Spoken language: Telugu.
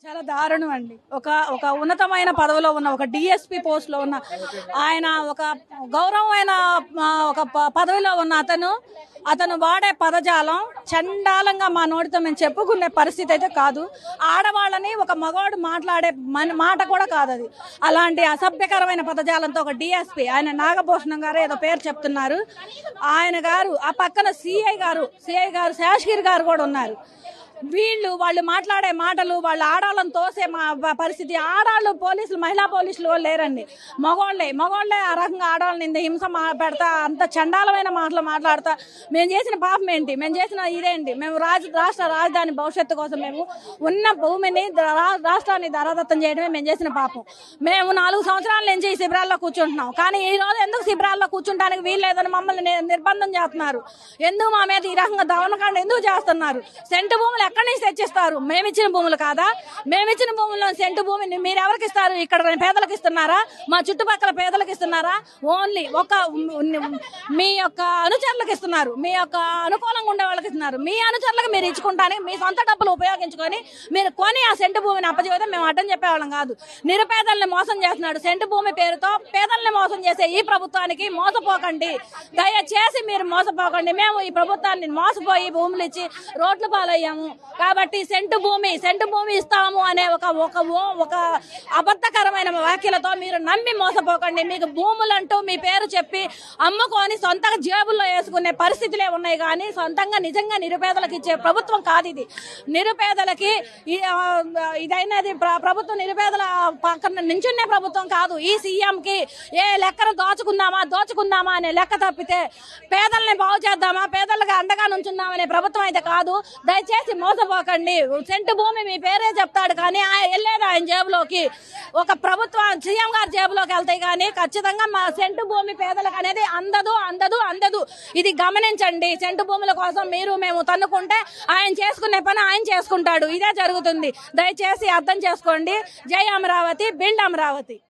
చాలా దారుణం అండి ఒక ఒక ఉన్నతమైన పదవిలో ఉన్న ఒక డిఎస్పి పోస్ట్ లో ఉన్న ఆయన ఒక గౌరవమైన ఆ, ఒక ప- పదవిలో ఉన్న అతను అతను వాడే పదజాలం చండాలంగా మా నోటితో మేము చెప్పుకునే పరిస్థితి అయితే కాదు ఆడవాళ్ళని ఒక మగవాడు మాట్లాడే మన- మాట కూడా కాదు అది అలాంటి అసభ్యకరమైన పదజాలంతో ఒక డిఎస్పి ఆయన నాగభూషణం గారు ఏదో పేరు చెప్తున్నారు ఆయన గారు ఆ పక్కన సిఐ గారు సిఐ గారు శేషగిరి గారు కూడా ఉన్నారు వీళ్ళు వాళ్ళు మాట్లాడే మాటలు వాళ్ళు ఆడాలను తోసే మా ప- పరిస్థితి ఆడాళ్ళు పోలీసులు మహిళా పోలీసులు వాళ్ళు లేరండి మగవాళ్ళే మగవాళ్ళే ఆ రకంగా ఆడాలని ఇంత హింస మా పెడతా అంత చండాలమైన మాటలు మాట్లాడతా మేము చేసిన పాపం ఏంటి మేము చేసిన ఇదేంటి మేము రాజ రాష్ట్ర రాజధాని భవిష్యత్తు కోసం మేము ఉన్న భూమిని రా- రాష్ట్రాన్ని ధరాదత్తం చేయడమే మేము చేసిన పాపం మేము నాలుగు సంవత్సరాల నుంచి ఈ శిబిరాల్లో కూర్చుంటున్నాం కానీ ఈ రోజు ఎందుకు శిబిరాల్లో కూర్చుంటానికి వీల్లేదని మమ్మల్ని ని- నిర్బంధం చేస్తున్నారు ఎందుకు మా మీద ఈ రకంగా దమనకాండ ఎందుకు చేస్తున్నారు సెంటు భూములు ఎక్కడి నుంచి తెచ్చిస్తారు మేమిచ్చిన భూములు కాదా మేమిచ్చిన భూముల్లో సెంటు భూమిని మీరు ఎవరికి ఇస్తారు ఇక్కడ పేదలకు ఇస్తున్నారా మా చుట్టుపక్కల పేదలకు ఇస్తున్నారా ఓన్లీ ఒక మీ యొక్క అనుచరులకు ఇస్తున్నారు మీ యొక్క అనుకూలంగా ఉండే వాళ్ళకి ఇస్తున్నారు మీ అనుచరులకు మీరు ఇచ్చుకుంటానికి మీ సొంత డబ్బులు ఉపయోగించుకొని మీరు కొని ఆ సెంటు భూమిని అప్పచెబితే మేము అడ్డం చెప్పేవాళ్ళం కాదు నిరుపేదల్ని మోసం చేస్తున్నాడు సెంటు భూమి పేరుతో పేదల్ని మోసం చేసే ఈ ప్రభుత్వానికి మోసపోకండి దయచేసి మీరు మోసపోకండి మేము ఈ ప్రభుత్వాన్ని మోసపోయి భూములు ఇచ్చి రోడ్లు పాలయ్యాము కాబట్టి సెంటు భూమి సెంటు భూమి ఇస్తాము అనే ఒక ఒక ఓ- ఒక అబద్ధకరమైన వ్యాఖ్యలతో మీరు నమ్మి మోసపోకండి మీకు భూములంటూ మీ పేరు చెప్పి అమ్ముకొని సొంతంగా జేబుల్లో వేసుకునే పరిస్థితులే ఉన్నాయి కానీ సొంతంగా నిజంగా నిరుపేదలకు ఇచ్చే ప్రభుత్వం కాదు ఇది నిరుపేదలకి ఈ, ఆ, ఇదైనది ప్ర- ప్రభుత్వం నిరుపేదల పక్కన నించునే ప్రభుత్వం కాదు ఈ సీఎం కి ఏ లెక్కను దోచుకుందామా దోచుకుందామా అనే లెక్క తప్పితే పేదల్ని బాగు చేద్దామా పేదలకు అండగా నుంచుందామనే ప్రభుత్వం అయితే కాదు దయచేసి మోసపోకండి సెంటు భూమి మీ పేరే చెప్తాడు కానీ ఆయన వెళ్ళేది ఆయన జేబులోకి ఒక ప్రభుత్వం సీఎం గారి జేబులోకి వెళ్తాయి కానీ ఖచ్చితంగా మా సెంటు భూమి పేదలకు అనేది అందదు అందదు అందదు ఇది గమనించండి సెంటు భూముల కోసం మీరు మేము తన్నుకుంటే ఆయన చేసుకునే పని ఆయన చేసుకుంటాడు ఇదే జరుగుతుంది దయచేసి అర్థం చేసుకోండి జై అమరావతి బిల్డ్ అమరావతి